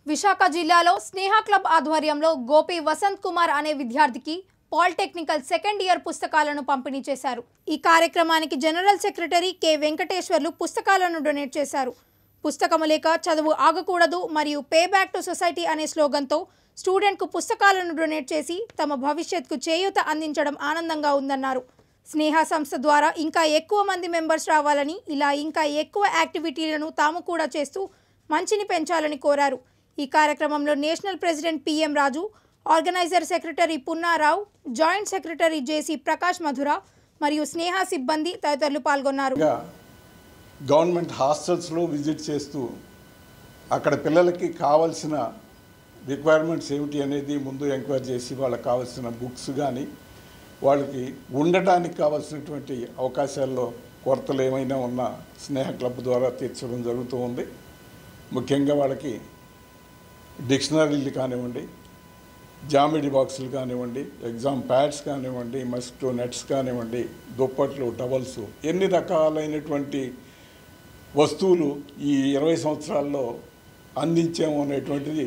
విశాఖ జిల్లాలో స్నేహ క్లబ్ ఆధ్వర్యంలో గోపి వసంత్ కుమార్ అనే విద్యార్థికి పాలిటెక్నికల్ సెకండ్ ఇయర్ పుస్తకాలను పంపిణీ చేశారు ఈ కార్యక్రమానికి జనరల్ సెక్రటరీ కె వెంకటేశ్వర్లు పుస్తకాలను డొనేట్ చేశారు పుస్తకము లేక చదువు ఆగకూడదు మరియు పే బ్యాక్ టు సొసైటీ అనే స్లోగన్తో స్టూడెంట్కు పుస్తకాలను డొనేట్ చేసి తమ భవిష్యత్కు చేయూత అందించడం ఆనందంగా ఉందన్నారు స్నేహ సంస్థ ద్వారా ఇంకా ఎక్కువ మంది మెంబర్స్ రావాలని ఇలా ఇంకా ఎక్కువ యాక్టివిటీలను తాము కూడా చేస్తూ మంచిని పెంచాలని కోరారు ఈ కార్యక్రమంలో national president P M Raju organiser secretary Punnarao joint secretary J C Prakash Madhura మరియు స్నేహ సిబ్బంది తదితరులు పాల్గొన్నారు గా గవర్నమెంట్ హాస్టల్స్లో విజిట్ చేస్తూ అక్కడ పిల్లలకి కావాల్సిన రిక్వైర్మెంట్స్ ఏమిటి అనేది ముందు ఎంక్వైరీ చేసి వాళ్ళకి కావాల్సిన బుక్స్ కానీ వాళ్ళకి ఉండటానికి కావాల్సినటువంటి అవకాశాల్లో కొరతలు ఏమైనా ఉన్నా స్నేహ క్లబ్ ద్వారా తీర్చడం జరుగుతూ ఉంది ముఖ్యంగా వాళ్ళకి డిక్షనరీలు కానివ్వండి జామిడి బాక్సులు కానివ్వండి ఎగ్జామ్ ప్యాడ్స్ కానివ్వండి మస్కిటో నెట్స్ కానివ్వండి దుప్పట్లు టవల్స్ ఎన్ని రకాలైనటువంటి వస్తువులు ఈ ఇరవై సంవత్సరాల్లో అందించాము అనేటువంటిది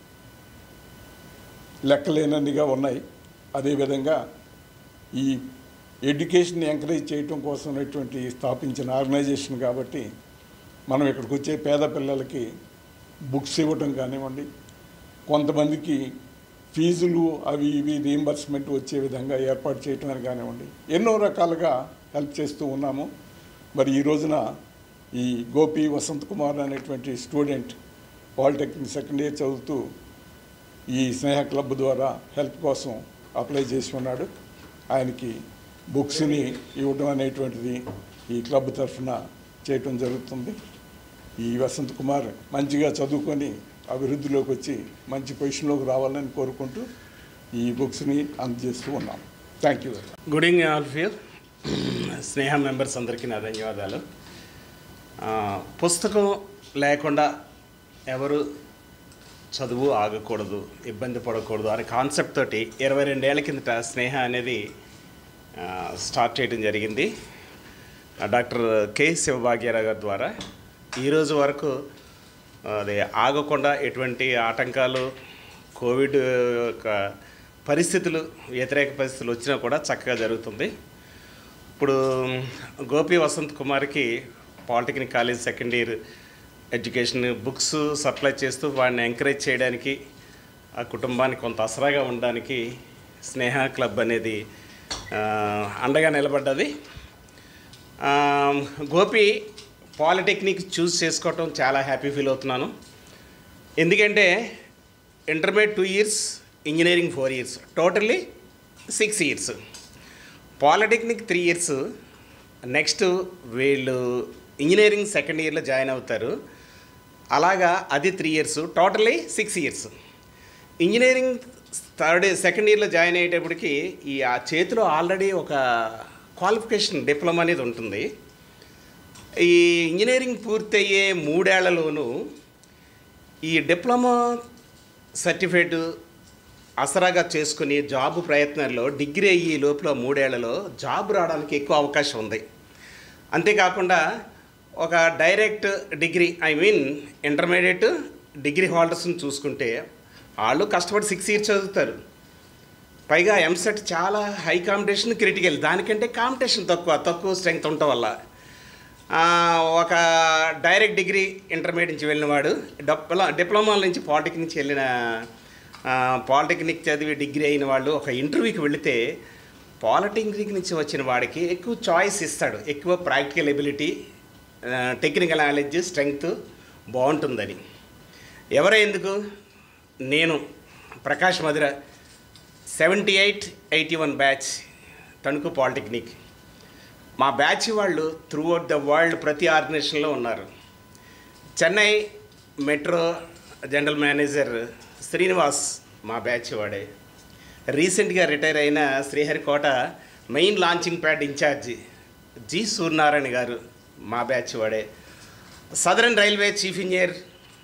లెక్కలేనన్నిగా ఉన్నాయి అదేవిధంగా ఈ ఎడ్యుకేషన్ ఎంకరేజ్ చేయటం కోసం అనేటువంటి స్థాపించిన ఆర్గనైజేషన్ కాబట్టి మనం ఇక్కడికి వచ్చే పేద పిల్లలకి బుక్స్ ఇవ్వటం కానివ్వండి కొంతమందికి ఫీజులు అవి ఇవి రీంబర్స్మెంట్ వచ్చే విధంగా ఏర్పాటు చేయటం అని కానివ్వండి ఎన్నో రకాలుగా హెల్ప్ చేస్తూ ఉన్నాము మరి ఈ రోజున ఈ గోపి వసంత్ కుమార్ అనేటువంటి స్టూడెంట్ పాలిటెక్నిక్ సెకండ్ ఇయర్ చదువుతూ ఈ స్నేహ క్లబ్ ద్వారా హెల్ప్ కోసం అప్లై చేసి ఉన్నాడు ఆయనకి బుక్స్ని ఇవ్వడం అనేటువంటిది ఈ క్లబ్ తరఫున చేయటం జరుగుతుంది ఈ వసంత్ కుమార్ మంచిగా చదువుకొని అభివృద్ధిలోకి వచ్చి మంచి పొజిషన్లోకి రావాలని కోరుకుంటూ ఈ బుక్స్ని అందజేస్తూ ఉన్నాం thank you good evening all of you Sneha members అందరికీ నా ధన్యవాదాలు ఆ, పుస్తకం లేకుండా ఎవరు చదువు ఆగకూడదు ఇబ్బంది పడకూడదు అనే కాన్సెప్ట్ తోటి ఇరవై రెండేళ్ల కిందట స్నేహ అనేది ఆ, స్టార్ట్ చేయడం జరిగింది ఆ, డాక్టర్ కె శివభాగ్యరావు గారి ద్వారా ఈరోజు వరకు అది ఆగకుండా ఎటువంటి ఆటంకాలు కోవిడ్ యొక్క పరిస్థితులు వ్యతిరేక పరిస్థితులు వచ్చినా కూడా చక్కగా జరుగుతుంది ఇప్పుడు గోపి వసంత్ కుమార్కి polytechnic college second year education books supply చేస్తూ వాడిని ఎంకరేజ్ చేయడానికి ఆ కుటుంబానికి కొంత అసరాగా ఉండడానికి స్నేహ క్లబ్ అనేది ఆ, అండగా నిలబడ్డది ఆ, గోపి పాలిటెక్నిక్ చూస్ చేసుకోవటం చాలా హ్యాపీ ఫీల్ అవుతున్నాను ఎందుకంటే intermediate two years engineering four years totally six years polytechnic three years next వీళ్ళు ఇంజనీరింగ్ సెకండ్ ఇయర్లో జాయిన్ అవుతారు అలాగా అది three years totally six years engineering third second ఇయర్లో జాయిన్ అయ్యేటప్పటికి ఈ ఆ చేతిలో ఆల్రెడీ ఒక క్వాలిఫికేషన్ డిప్లొమా అనేది ఉంటుంది ఈ ఇంజనీరింగ్ పూర్తయ్యే మూడేళ్లలోనూ ఈ డిప్లొమా సర్టిఫికేట్ అసరాగా చేసుకుని జాబ్ ప్రయత్నాల్లో డిగ్రీ అయ్యే లోపల మూడేళ్లలో జాబ్ రావడానికి ఎక్కువ అవకాశం ఉంది అంతేకాకుండా ఒక direct degree I mean intermediate degree హోల్డర్స్ని చూసుకుంటే వాళ్ళు కష్టపడి సిక్స్ ఇయర్స్ చదువుతారు పైగా ఎంసెట్ చాలా హై కాంపిటీషన్ క్రిటికల్ దానికంటే కాంపిటీషన్ తక్కువ తక్కువ స్ట్రెంగ్త్ ఉండటం వల్ల ఆ, ఒక డైరెక్ట్ డిగ్రీ ఇంటర్మీడియట్ నుంచి వెళ్ళినవాడు డిప్లొమా డిప్లొమా నుంచి పాలిటెక్నిక్ నుంచి వెళ్ళిన ఆ, పాలిటెక్నిక్ చదివి డిగ్రీ అయిన వాళ్ళు ఒక ఇంటర్వ్యూకి వెళితే పాలిటెక్నిక్ నుంచి వచ్చిన వాడికి ఎక్కువ చాయిస్ ఇస్తాడు ఎక్కువ practical ability technical knowledge strength బాగుంటుందని ఎవరో ఎందుకు నేను Prakash Madhura seventy eight eighty one batch Tanuku polytechnic మా బ్యాచ్ వాళ్ళు త్రూ అవుట్ ద వరల్డ్ ప్రతి ఆర్గనైజేషన్లో ఉన్నారు Chennai metro general manager Srinivas మా బ్యాచ్ వాడే రీసెంట్గా రిటైర్ అయిన Sriharikota main launching pad incharge G Suryanarayana garu మా బ్యాచ్ వాడే southern railway chief engineer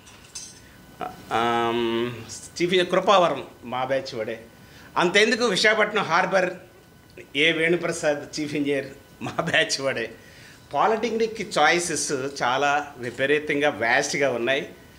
um, chief engineer Krupavaram మా బ్యాచ్ వాడే అంతెందుకు Visakhapatnam harbour A Venu Prasad chief engineer మా బ్యాచ్ వాడే పాలిటెక్నిక్ చాయిసెస్ చాలా విపరీతంగా వ్యాస్ట్గా ఉన్నాయి ఆ,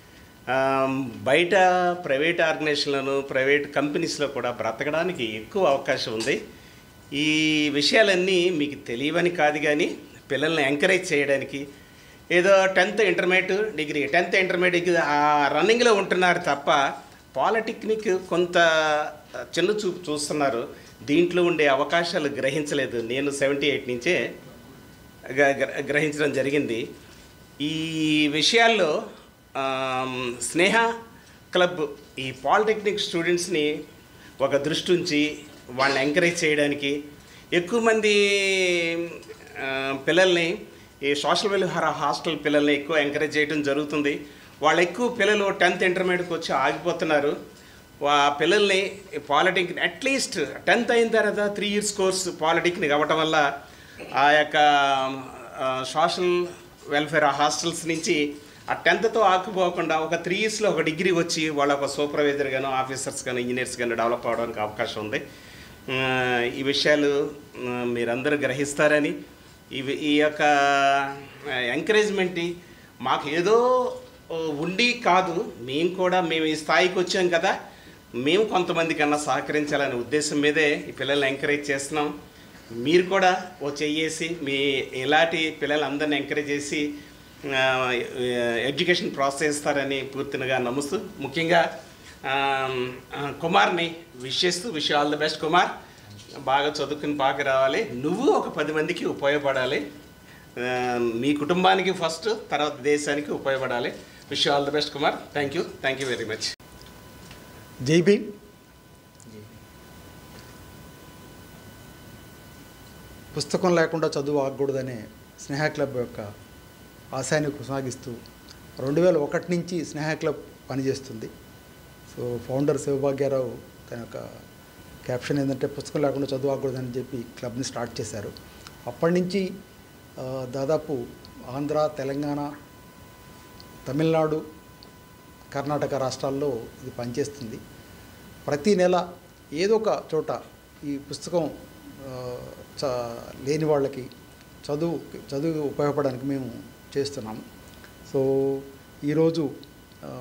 ఆమ్, బయట ప్రైవేట్ ఆర్గనైజేషన్లను ప్రైవేట్ కంపెనీస్లో కూడా బ్రతకడానికి ఎక్కువ అవకాశం ఉంది ఈ విషయాలన్నీ మీకు తెలియవని కాదు కానీ పిల్లల్ని ఎంకరేజ్ చేయడానికి ఏదో tenth intermediate degree tenth intermediate ఆ రన్నింగ్లో ఉంటున్నారు తప్ప పాలిటెక్నిక్ కొంత చిన్న చూపు చూస్తున్నారు దీంట్లో ఉండే అవకాశాలు గ్రహించలేదు నేను సెవెంటీ ఎయిట్ నుంచే గ- గ్ర- గ్రహించడం జరిగింది ఈ విషయాల్లో ఆమ్, స్నేహ క్లబ్ ఈ పాలిటెక్నిక్ స్టూడెంట్స్ని ఒక దృష్టి ఉంచి వాళ్ళని ఎంకరేజ్ చేయడానికి ఎక్కువ మంది ఆ, పిల్లల్ని ఈ సోషల్ వెల్ఫేర్ హాస్టల్ పిల్లల్ని ఎక్కువ ఎంకరేజ్ చేయడం జరుగుతుంది వాళ్ళు ఎక్కువ పిల్లలు టెన్త్ ఇంటర్మీడియట్కి వచ్చి ఆగిపోతున్నారు వా పిల్లల్ని పాలిటెక్నిక్ అట్లీస్ట్ టెన్త్ అయిన తర్వాత త్రీ ఇయర్స్ కోర్స్ పాలిటెక్నిక్ అవ్వటం వల్ల ఆ యొక్క సోషల్ వెల్ఫేర్ హాస్టల్స్ నుంచి ఆ టెన్త్తో ఆకుపోకుండా ఒక త్రీ ఇయర్స్లో ఒక డిగ్రీ వచ్చి వాళ్ళ ఒక సూపర్వైజర్ గాను ఆఫీసర్స్ గాను ఇంజనీర్స్ గాను డెవలప్ అవడానికి అవకాశం ఉంది ఆ, ఈ విషయాలు ఆ, మీరందరూ గ్రహిస్తారని ఇవి ఈ యొక్క ఎంకరేజ్మెంట్ మాకు ఏదో ఓ, ఉండి కాదు మేము కూడా మేము ఈ స్థాయికి వచ్చాం కదా మేము కొంతమంది కన్నా సహకరించాలనే ఉద్దేశం మీదే ఈ పిల్లల్ని ఎంకరేజ్ చేస్తున్నాం మీరు కూడా ఓ చెయ్యేసి మీ ఇలాంటి పిల్లలందరిని ఎంకరేజ్ చేసి ఆ, ఎడ్యుకేషన్ ప్రోత్సహిస్తారని పూర్తిగా నమ్ముస్తూ ముఖ్యంగా ఆ, ఆ, కుమార్ని విష్ చేస్తూ wish all the best Kumar బాగా చదువుకుని బాగా రావాలి నువ్వు ఒక పది మందికి ఉపయోగపడాలి ఆ, మీ కుటుంబానికి ఫస్ట్ తర్వాత దేశానికి ఉపయోగపడాలి wish all the best Kumar thank you thank you very much జై భీమ్ పుస్తకం లేకుండా చదువు ఆగకూడదనే స్నేహ క్లబ్ యొక్క ఆశయాన్ని కొనసాగిస్తూ రెండు వేల ఒకటి నుంచి స్నేహ క్లబ్ పనిచేస్తుంది సో ఫౌండర్ శివభాగ్యారావు తన యొక్క క్యాప్షన్ ఏంటంటే పుస్తకం లేకుండా చదువు ఆగకూడదని చెప్పి క్లబ్ని స్టార్ట్ చేశారు అప్పటి నుంచి ఆ, దాదాపు ఆంధ్ర తెలంగాణ తమిళనాడు కర్ణాటక రాష్ట్రాల్లో ఇది పనిచేస్తుంది ప్రతి నెల ఏదో ఒక చోట ఈ పుస్తకం ఆ, చ లేని వాళ్ళకి చదువు చదువు ఉపయోగపడడానికి మేము చేస్తున్నాము సో ఈరోజు ఆ,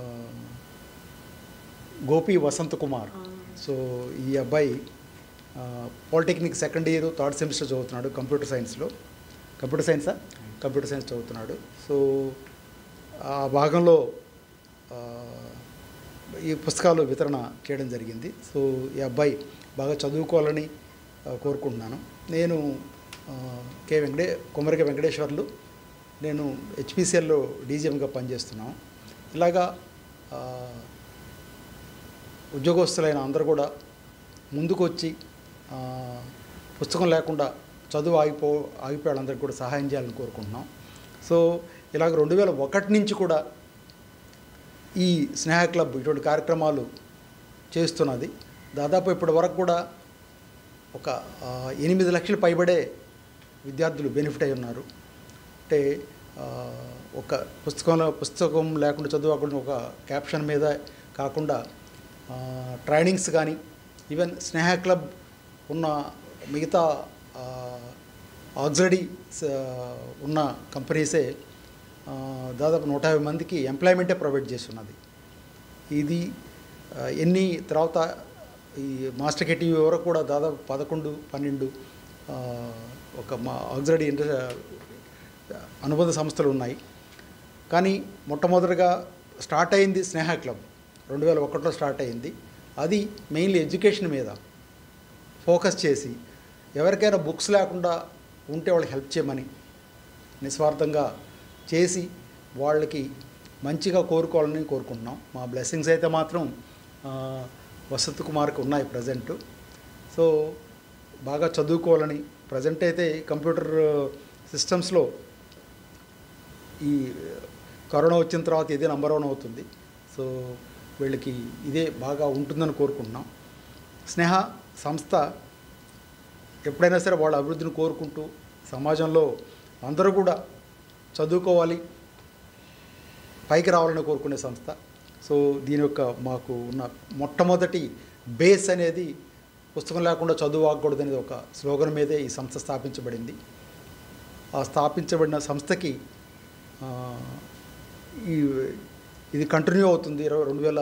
గోపి వసంత్ కుమార్ సో ఈ అబ్బాయి ఆ, polytechnic second year third semester చదువుతున్నాడు కంప్యూటర్ సైన్స్లో కంప్యూటర్ సైన్సా కంప్యూటర్ సైన్స్ చదువుతున్నాడు సో ఆ భాగంలో ఆ, ఈ పుస్తకాలు వితరణ చేయడం జరిగింది సో ఈ అబ్బాయి బాగా చదువుకోవాలని ఆ, కోరుకుంటున్నాను నేను ఆ, కె వెంకటే కుమరిక వెంకటేశ్వర్లు నేను హెచ్పిసిఎల్లో డీజీఎంగా పనిచేస్తున్నాను ఇలాగా ఆ, ఉద్యోగస్తులైన అందరూ కూడా ముందుకు వచ్చి ఆ, పుస్తకం లేకుండా చదువు ఆగిపో ఆగిపోయే వాళ్ళందరికీ కూడా సహాయం చేయాలని కోరుకుంటున్నాం సో ఇలాగ రెండు వేల ఒకటి నుంచి కూడా ఈ స్నేహ క్లబ్ ఇటువంటి కార్యక్రమాలు చేస్తున్నది దాదాపు ఇప్పటి వరకు కూడా ఒక ఆ, ఎనిమిది లక్షలు పైబడే విద్యార్థులు బెనిఫిట్ అయి ఉన్నారు అంటే ఆ, ఒక పుస్తకంలో పుస్తకం లేకుండా చదువుకుండా ఒక క్యాప్షన్ మీద కాకుండా ఆ, ట్రైనింగ్స్ కానీ ఈవెన్ స్నేహ క్లబ్ ఉన్న మిగతా ఆక్సిడీ ఉన్న కంపెనీసే ఆ, దాదాపు నూట యాభై మందికి ఎంప్లాయ్మెంటే ప్రొవైడ్ చేస్తున్నది ఇది ఆ, ఎన్ని తర్వాత ఈ మాస్టర్ కెటివి వరకు కూడా దాదాపు పదకొండు పన్నెండు ఆ, ఒక మా ఆక్సిడీ ఇండస్ అనుబంధ సంస్థలు ఉన్నాయి కానీ మొట్టమొదటిగా స్టార్ట్ అయింది స్నేహ క్లబ్ రెండు వేల ఒకటిలో స్టార్ట్ అయింది అది మెయిన్లీ ఎడ్యుకేషన్ మీద ఫోకస్ చేసి ఎవరికైనా బుక్స్ లేకుండా ఉంటే వాళ్ళకి హెల్ప్ చేయమని నిస్వార్థంగా చేసి వాళ్ళకి మంచిగా కోరుకోవాలని కోరుకుంటున్నాం మా బ్లెస్సింగ్స్ అయితే మాత్రం ఆ, వసంత్ కుమార్కి ఉన్నాయి ప్రజెంట్ సో బాగా చదువుకోవాలని ప్రజెంట్ అయితే కంప్యూటర్ సిస్టమ్స్లో ఈ కరోనా వచ్చిన తర్వాత ఇదే నంబర్ వన్ అవుతుంది సో వీళ్ళకి ఇదే బాగా ఉంటుందని కోరుకుంటున్నాం స్నేహ సంస్థ ఎప్పుడైనా సరే వాళ్ళ అభివృద్ధిని కోరుకుంటూ సమాజంలో అందరూ కూడా చదువుకోవాలి పైకి రావాలని కోరుకునే సంస్థ సో దీని యొక్క మాకు ఉన్న మొట్టమొదటి బేస్ అనేది పుస్తకం లేకుండా చదువు ఆగకూడదు అనేది ఒక స్లోగన్ మీదే ఈ సంస్థ స్థాపించబడింది ఆ స్థాపించబడిన సంస్థకి ఆ, ఈ ఇది కంటిన్యూ అవుతుంది ఇరవై రెండు వేల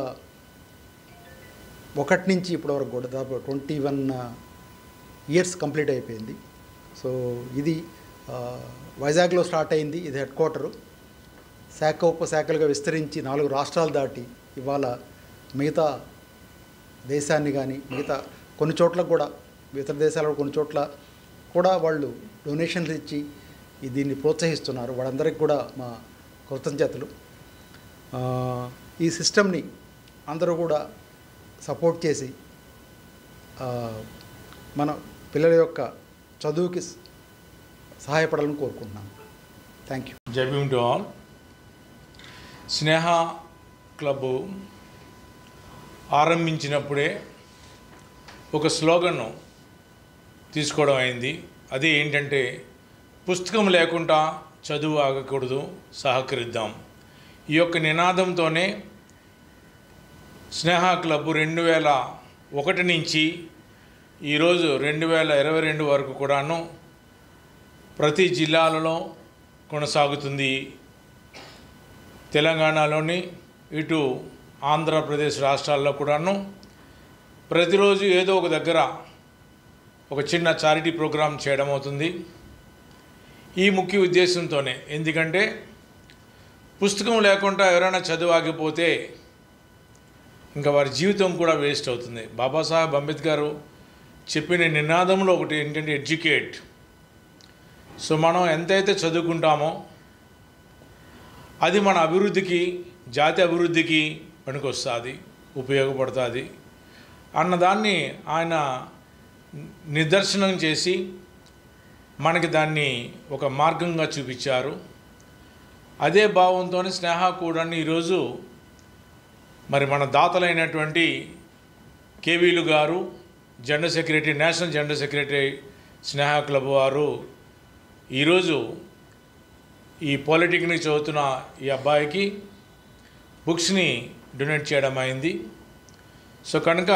ఒకటి నుంచి ఇప్పటివరకు కూడా దాదాపు ట్వంటీ వన్ ఇయర్స్ కంప్లీట్ అయిపోయింది సో ఇది ఆ, వైజాగ్లో స్టార్ట్ అయింది ఇది హెడ్ క్వార్టరు శాఖ ఉపశాఖలుగా విస్తరించి నాలుగు రాష్ట్రాలు దాటి ఇవాళ మిగతా దేశాన్ని కానీ మిగతా కొన్ని చోట్ల కూడా ఇతర దేశాలలో కొన్ని చోట్ల కూడా వాళ్ళు డొనేషన్స్ ఇచ్చి ఈ దీన్ని ప్రోత్సహిస్తున్నారు వాళ్ళందరికీ కూడా మా కృతజ్ఞతలు ఆ, ఈ సిస్టమ్ని అందరూ కూడా సపోర్ట్ చేసి ఆ, మన పిల్లల యొక్క చదువుకి స- సహాయపడాలని కోరుకుంటున్నాను థ్యాంక్ యూ జైభీమ్ టు ఆల్ స్నేహ క్లబ్ ఆరంభించినప్పుడే ఒక స్లోగన్ను తీసుకోవడం అయింది అది ఏంటంటే పుస్తకం లేకుండా చదువు ఆగకూడదు సహకరిద్దాం ఈ యొక్క నినాదంతోనే స్నేహ క్లబ్ రెండు వేల ఒకటి నుంచి ఈరోజు రెండు వేల ఇరవై రెండు వరకు కూడాను ప్రతి జిల్లాలలో కొనసాగుతుంది తెలంగాణలోని ఇటు ఆంధ్రప్రదేశ్ రాష్ట్రాల్లో కూడాను ప్రతిరోజు ఏదో ఒక దగ్గర ఒక చిన్న చారిటీ ప్రోగ్రాం చేయడం అవుతుంది ఈ ముఖ్య ఉద్దేశంతోనే ఎందుకంటే పుస్తకం లేకుండా ఎవరైనా చదువు ఆగిపోతే ఇంకా వారి జీవితం కూడా వేస్ట్ అవుతుంది బాబాసాహెబ్ అంబేద్కర్ చెప్పిన నినాదంలో ఒకటి ఏంటంటే ఎడ్యుకేట్ సో మనం ఎంతైతే చదువుకుంటామో అది మన అభివృద్ధికి జాతి అభివృద్ధికి పనికొస్తుంది ఉపయోగపడుతుంది అన్నదాన్ని ఆయన నిదర్శనం చేసి మనకి దాన్ని ఒక మార్గంగా చూపించారు అదే భావంతోనే స్నేహ కూడా ఈరోజు మరి మన దాతలైనటువంటి కేవీలు గారు general secretary national general secretary Sneha club వారు ఈరోజు ఈ పాలిటెక్నిక్ చదువుతున్న ఈ అబ్బాయికి బుక్స్ని డొనేట్ చేయడం అయింది సో కనుక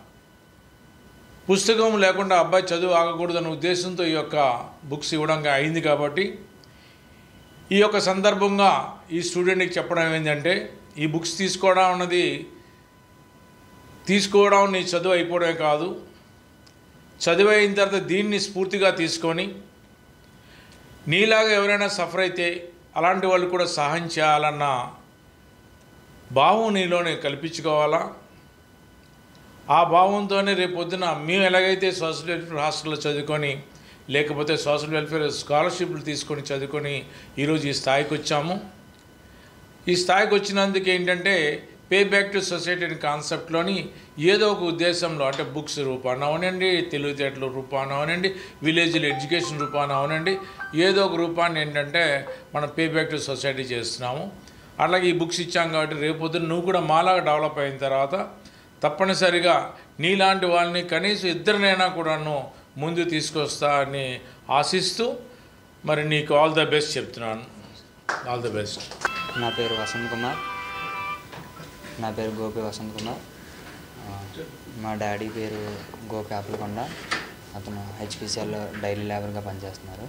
పుస్తకం లేకుండా అబ్బాయి చదువు ఆగకూడదన్న ఉద్దేశంతో ఈ యొక్క బుక్స్ ఇవ్వడం అయింది కాబట్టి ఈ యొక్క సందర్భంగా ఈ స్టూడెంట్కి చెప్పడం ఏంటంటే ఈ బుక్స్ తీసుకోవడం అన్నది తీసుకోవడం నీ చదువు అయిపోవడమే కాదు చదువు అయిన తర్వాత దీన్ని స్ఫూర్తిగా తీసుకొని నీలాగా ఎవరైనా సఫర్ అయితే అలాంటి వాళ్ళు కూడా సహాయం చేయాలన్న భావం నీలోనే కల్పించుకోవాలా ఆ భావంతోనే రేపు పొద్దున మేము ఎలాగైతే సోషల్ వెల్ఫేర్ హాస్టల్లో చదువుకొని లేకపోతే సోషల్ వెల్ఫేర్ స్కాలర్షిప్లు తీసుకొని చదువుకొని ఈరోజు ఈ స్థాయికి వచ్చాము ఈ స్థాయికి వచ్చినందుకు ఏంటంటే పే బ్యాక్ టు సొసైటీ అనే కాన్సెప్ట్లోని ఏదో ఒక ఉద్దేశంలో అంటే బుక్స్ రూపాన అవనండి తెలివితేటల రూపాన అవనండి విలేజ్లో ఎడ్యుకేషన్ రూపాన అవనండి ఏదో ఒక రూపాన్ని ఏంటంటే మనం పే బ్యాక్ టు సొసైటీ చేస్తున్నాము అలాగే ఈ బుక్స్ ఇచ్చాం కాబట్టి రేపొద్దున నువ్వు కూడా మాలాగా డెవలప్ అయిన తర్వాత తప్పనిసరిగా నీలాంటి వాళ్ళని కనీసం ఇద్దరినైనా కూడాను ముందు తీసుకొస్తా అని ఆశిస్తూ మరి నీకు ఆల్ ద బెస్ట్ చెప్తున్నాను ఆల్ ద బెస్ట్ నా పేరు వసంత్ కుమార్ నా పేరు గోపి వసంత్ కుమార్ ఆ, మా డాడీ పేరు గోపి ఆపలకొండ అతను హెచ్పిసిఎల్లో డైలీ లేబర్గా పనిచేస్తున్నారు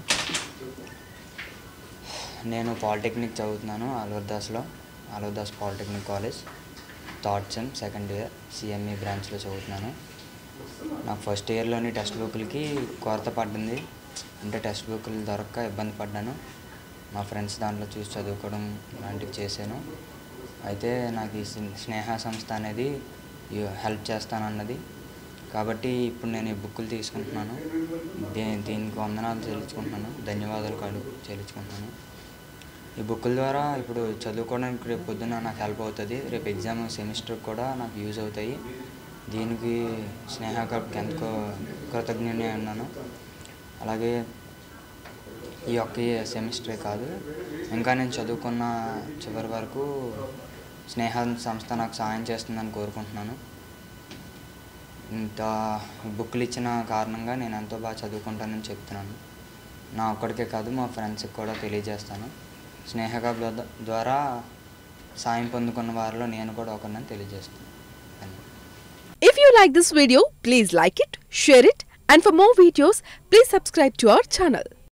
నేను పాలిటెక్నిక్ చదువుతున్నాను అలవర్దాస్లో Alwardas polytechnic college third sem second year CME బ్రాంచ్లో చదువుతున్నాను నాకు ఫస్ట్ ఇయర్లోని టెక్స్ట్ బుక్లకి కొరత పడింది అంటే టెక్స్ట్ బుక్లు దొరక్క ఇబ్బంది పడ్డాను మా ఫ్రెండ్స్ దాంట్లో చూసి చదువుకోవడం లాంటివి చేశాను అయితే నాకు ఈ స్నే- స్నేహ సంస్థ అనేది ఈ- హెల్ప్ చేస్తానన్నది కాబట్టి ఇప్పుడు నేను ఈ బుక్కులు తీసుకుంటున్నాను దీ దీనికి వందనాలు చెల్లించుకుంటున్నాను ధన్యవాదాలు కలు చెల్లించుకుంటున్నాను ఈ బుక్కుల ద్వారా ఇప్పుడు చదువుకోవడానికి రేపు పొద్దున నాకు హెల్ప్ అవుతుంది రేపు ఎగ్జామ్ సెమిస్టర్ కూడా నాకు యూజ్ అవుతాయి దీనికి స్నేహ క్లబ్కి ఎంతో కృతజ్ఞని ఉన్నాను అలాగే ఈ ఒక్క సెమిస్టరే కాదు ఇంకా నేను చదువుకున్న చివరి వరకు స్నేహ సంస్థ నాకు సహాయం చేస్తుందని కోరుకుంటున్నాను ఇంత బుక్లు ఇచ్చిన కారణంగా నేను ఎంతో బాగా చదువుకుంటానని చెప్తున్నాను నా ఒక్కడికే కాదు మా ఫ్రెండ్స్కి కూడా తెలియజేస్తాను స్నేహ క్లబ్ ద్వా- ద్వారా సాయం పొందుకున్న వారిలో నేను కూడా ఒకరిని తెలియజేస్తాను ధన్యవాదాలు If you like this video, please like it, share it, and for more videos, please subscribe to our channel.